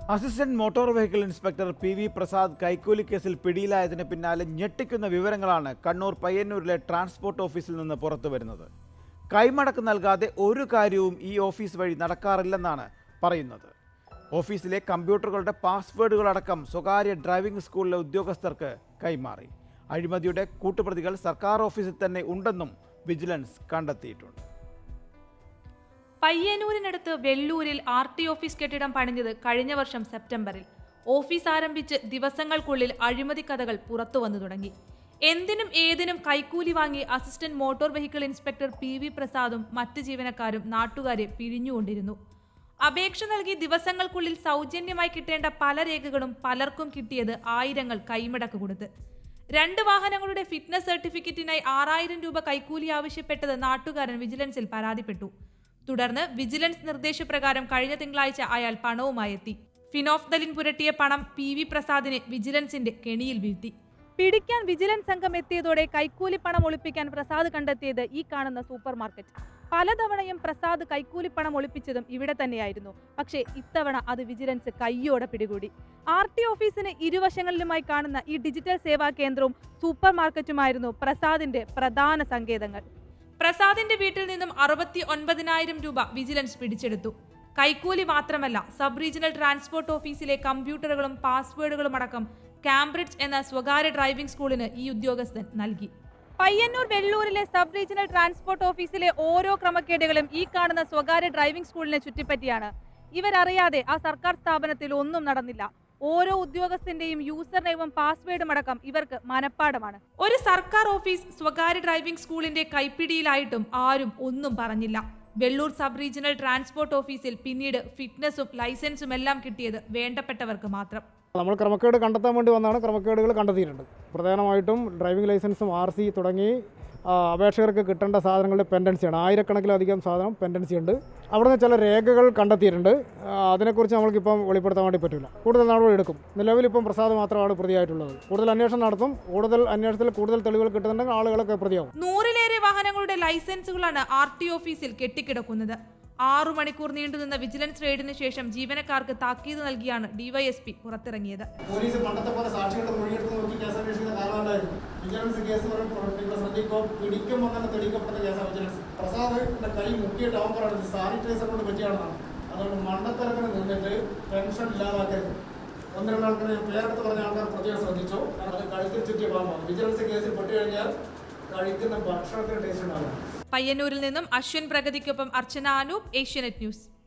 assistant motor vehicle inspector P V Prasad കൈക്കൂലി കേസിൽ പിടിയിലായതിന് പിന്നാലെ ഞെട്ടിക്കുന്ന വിവരങ്ങളാണ് കണ്ണൂർ പയ്യന്നൂരിലെ ട്രാൻസ്പോർട്ട് ഓഫീസിൽ നിന്ന് പുറത്തു വരുന്നത് കൈമടക്ക് നൽകാതെ ഒരു കാര്യവും ഈ ഓഫീസ് വഴി നടക്കാറില്ലെന്നാണ് പറയുന്നത് ഓഫീസിലെ കമ്പ്യൂട്ടറുകളുടെ പാസ്വേഡുകളടക്കം സ്വകാര്യ ഡ്രൈവിംഗ് സ്കൂളിലെ ഉദ്യോഗസ്ഥർക്ക് കൈമാറി അഴിമതിയുടെ കൂട്ടുപ്രതികൾ സർക്കാർ ഓഫീസിൽ തന്നെ ഉണ്ടെന്നും വിജിലൻസ് കണ്ടെത്തിയിട്ടുണ്ട് പയ്യന്നൂരിനടുത്ത് വെള്ളൂരിൽ ആർ ടി ഓഫീസ് കെട്ടിടം പണിഞ്ഞത് കഴിഞ്ഞ വർഷം സെപ്റ്റംബറിൽ ഓഫീസ് ആരംഭിച്ച് ദിവസങ്ങൾക്കുള്ളിൽ അഴിമതി കഥകൾ പുറത്തു വന്നു തുടങ്ങി എന്തിനും ഏതിനും കൈക്കൂലി വാങ്ങി assistant motor vehicle inspector P V പ്രസാദും മറ്റ് ജീവനക്കാരും നാട്ടുകാരെ പിഴിഞ്ഞുകൊണ്ടിരുന്നു അപേക്ഷ നൽകി ദിവസങ്ങൾക്കുള്ളിൽ സൗജന്യമായി കിട്ടേണ്ട പല രേഖകളും പലർക്കും കിട്ടിയത് ആയിരങ്ങൾ കൈമടക്ക് കൊടുത്ത് രണ്ട് വാഹനങ്ങളുടെ ഫിറ്റ്നസ് സർട്ടിഫിക്കറ്റിനായി ആറായിരം രൂപ കൈക്കൂലി ആവശ്യപ്പെട്ടത് നാട്ടുകാരൻ വിജിലൻസിൽ പരാതിപ്പെട്ടു തുടർന്ന് വിജിലൻസ് നിർദ്ദേശപ്രകാരം കഴിഞ്ഞ തിങ്കളാഴ്ച അയാൾ പണവുമായി എത്തി ഫിനോഫ്തലിൻ പുരട്ടിയ പണം പി വി പ്രസാദിനെ വിജിലൻസിന്റെ കെണിയിൽ വീഴ്ത്തി പിടിക്കാൻ വിജിലൻസ് സംഘം എത്തിയതോടെ കൈക്കൂലി പണം ഒളിപ്പിക്കാൻ പ്രസാദ് കണ്ടെത്തിയത് ഈ കാണുന്ന സൂപ്പർ മാർക്കറ്റ് പലതവണയും പ്രസാദ് കൈക്കൂലി പണം ഒളിപ്പിച്ചതും ഇവിടെ തന്നെയായിരുന്നു പക്ഷേ ഇത്തവണ അത് വിജിലൻസ് കയ്യോടെ പിടികൂടി ആർ ടി ഓഫീസിന് ഇരുവശങ്ങളിലുമായി കാണുന്ന ഈ ഡിജിറ്റൽ സേവാ കേന്ദ്രവും സൂപ്പർ മാർക്കറ്റുമായിരുന്നു പ്രസാദിന്റെ പ്രധാന സങ്കേതങ്ങൾ പ്രസാദിന്റെ വീട്ടിൽ നിന്നും അറുപത്തി ഒൻപതിനായിരം രൂപ വിജിലൻസ് പിടിച്ചെടുത്തു കൈക്കൂലി മാത്രമല്ല സബ് റീജിയണൽ ട്രാൻസ്പോർട്ട് ഓഫീസിലെ കമ്പ്യൂട്ടറുകളും പാസ്വേഡുകളും അടക്കം കാംബ്രിഡ്ജ് എന്ന സ്വകാര്യ ഡ്രൈവിംഗ് സ്കൂളിന് ഈ ഉദ്യോഗസ്ഥൻ നൽകി പയ്യന്നൂർ വെള്ളൂരിലെ സബ് റീജിയണൽ ട്രാൻസ്പോർട്ട് ഓഫീസിലെ ഓരോ ക്രമക്കേടുകളും ഈ കാണുന്ന സ്വകാര്യ ഡ്രൈവിംഗ് സ്കൂളിനെ ചുറ്റിപ്പറ്റിയാണ് ഇവരറിയാതെ ആ സർക്കാർ സ്ഥാപനത്തിൽ ഒന്നും നടന്നില്ല ഓരോ ഉദ്യോഗസ്ഥന്റെയും യൂസർ നെയിമും പാസ്വേഡും അടക്കം ഇവർക്ക് മനപ്പാടമാണ് ഒരു സർക്കാർ ഓഫീസ് സ്വകാര്യ ഡ്രൈവിംഗ് സ്കൂളിന്റെ കൈപ്പിടിയിലായിട്ടും ആരും ഒന്നും പറഞ്ഞില്ല വെള്ളൂർ സബ് റീജിയണൽ ട്രാൻസ്പോർട്ട് ഓഫീസിൽ പിന്നീട് ഫിറ്റ്നസും ലൈസൻസും എല്ലാം കിട്ടിയത് വേണ്ടപ്പെട്ടവർക്ക് മാത്രം നമ്മൾ ക്രമക്കേട് കണ്ടെത്താൻ വേണ്ടി വന്നാണ് ക്രമക്കേടുകൾ കണ്ടെത്തിയിട്ടുണ്ട് പ്രധാനമായിട്ടും ഡ്രൈവിംഗ് ലൈസൻസും ആർ സി തുടങ്ങി ആ, അപേക്ഷകർക്ക് കിട്ടേണ്ട സാധനങ്ങളുടെ പെൻഡൻസിയാണ് ആയിരക്കണക്കിലധികം സാധനം പെൻഡൻസി ഉണ്ട് അവിടെ നിന്ന് ചില രേഖകൾ കണ്ടെത്തിയിട്ടുണ്ട് ആ, അതിനെക്കുറിച്ച് നമ്മൾക്കിപ്പം വെളിപ്പെടുത്താൻ വേണ്ടി പറ്റില്ല കൂടുതൽ നടപടി എടുക്കും നിലവിൽ ഇപ്പം പ്രസാദ് മാത്രമാണ് പ്രതിയായിട്ടുള്ളത് കൂടുതൽ അന്വേഷണം നടത്തും കൂടുതൽ അന്വേഷണത്തിൽ കൂടുതൽ തെളിവുകൾ കിട്ടുന്നുണ്ടെങ്കിൽ ആളുകളൊക്കെ പ്രതിയാവും നൂറിലേറെ വാഹനങ്ങളുടെ ലൈസൻസുകളാണ് ആർ ടി ഓഫീസിൽ കെട്ടിക്കിടക്കുന്നത് ആറു മണിക്കൂർ നീണ്ടുനിന്ന വിജിലൻസ് റെയ്ഡിന് ശേഷം ജീവനക്കാർക്ക് താക്കീത് നൽകിയാണ് ഡിവൈഎസ്പി പുറത്തിറങ്ങിയത് പോലീസ് പണ്ടത്തെ പോലെ സാക്ഷികളുടെ മൊഴിയെടുത്ത് നോക്കി കേസ് അന്വേഷിക്കുന്ന കാലമല്ലായിരുന്നു വിജിലൻസ് കേസ് നിങ്ങൾ ശ്രദ്ധിക്കുമ്പോൾ പിടിക്കും വന്നെ തെളിയിക്കപ്പെട്ട കേസാണ് വിജിലൻസ് പ്രസാദിന്റെ കൈ മുക്കിയിട്ട് അവൻ പറയുന്നത് സാനിറ്റൈസർ കൊണ്ട് പറ്റിയാണെന്നാണ് അതുകൊണ്ട് മണ്ടത്തരത്തിന് നിന്നിട്ട് ടെൻഷൻ ഇല്ലാതാക്കരുത് ഒന്ന് രണ്ട് ആൾക്കാർ പേരെടുത്ത് പറഞ്ഞ ആൾക്കാർ പ്രത്യേകം ശ്രദ്ധിച്ചു അത് കഴുത്തിൽ ചുറ്റിയ പാമ്പാണ് വിജിലൻസ് കേസിൽ പെട്ട് കഴിഞ്ഞാൽ കഴിക്കുന്ന ഭക്ഷണത്തിന് ടേസ്റ്റ് ഉണ്ടാവില്ല പയ്യന്നൂരിൽ നിന്നും അശ്വിൻ പ്രഗതിക്കൊപ്പം അർച്ചന അനൂപ് ഏഷ്യാനെറ്റ് ന്യൂസ്